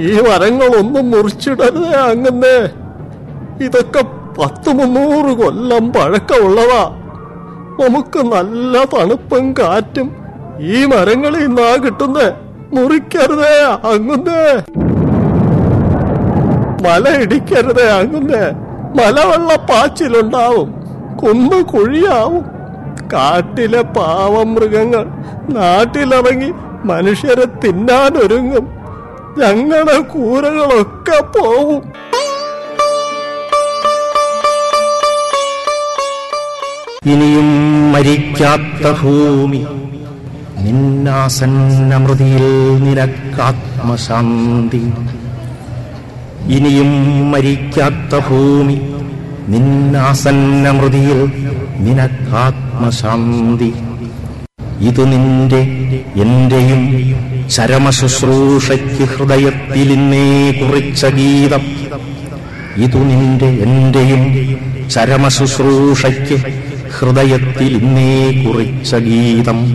ഈ മരങ്ങളൊന്നും മുറിച്ചിടരുതേ അങ്ങന്നേ ഇതൊക്കെ പത്ത് മുന്നൂറ് കൊല്ലം പഴക്കമുള്ളതാ നമുക്ക് നല്ല തണുപ്പും കാറ്റും ഈ മരങ്ങളിൽ നിന്നാ കിട്ടുന്നേ മുറിക്കരുതേ അങ്ങുന്നേ മല ഇടിക്കരുതേ അങ്ങുന്നേ മലവെള്ളപ്പാച്ചിലുണ്ടാവും കുന്നു കുഴിയാവും കാട്ടിലെ പാവം മൃഗങ്ങൾ നാട്ടിലിറങ്ങി മനുഷ്യരെ തിന്നാനൊരുങ്ങും ഞങ്ങളുടെ കൂരകളൊക്കെ പോവും ഇനിയും മരിക്കാത്ത ഭൂമി നിന്നാസന്നമൃതിയിൽ നിനക്കാത്മശാന്തി ഇനിയും മരിക്കാത്ത ഭൂമി നിന്നാസന്നമൃതിയിൽ നിനക്കാത്മശാന്തി ഇത് നിന്റെ എന്റെയും ചരമശുശ്രൂഷയ്ക്ക് ഹൃദയത്തിൽ ഇന്നേ കുറിച്ച ഗീതം ഇതു നിന്റെ എന്റെയും ചരമശുശ്രൂഷയ്ക്ക് ഹൃദയത്തിൽ ഇന്നേ കുറിച്ച ഗീതം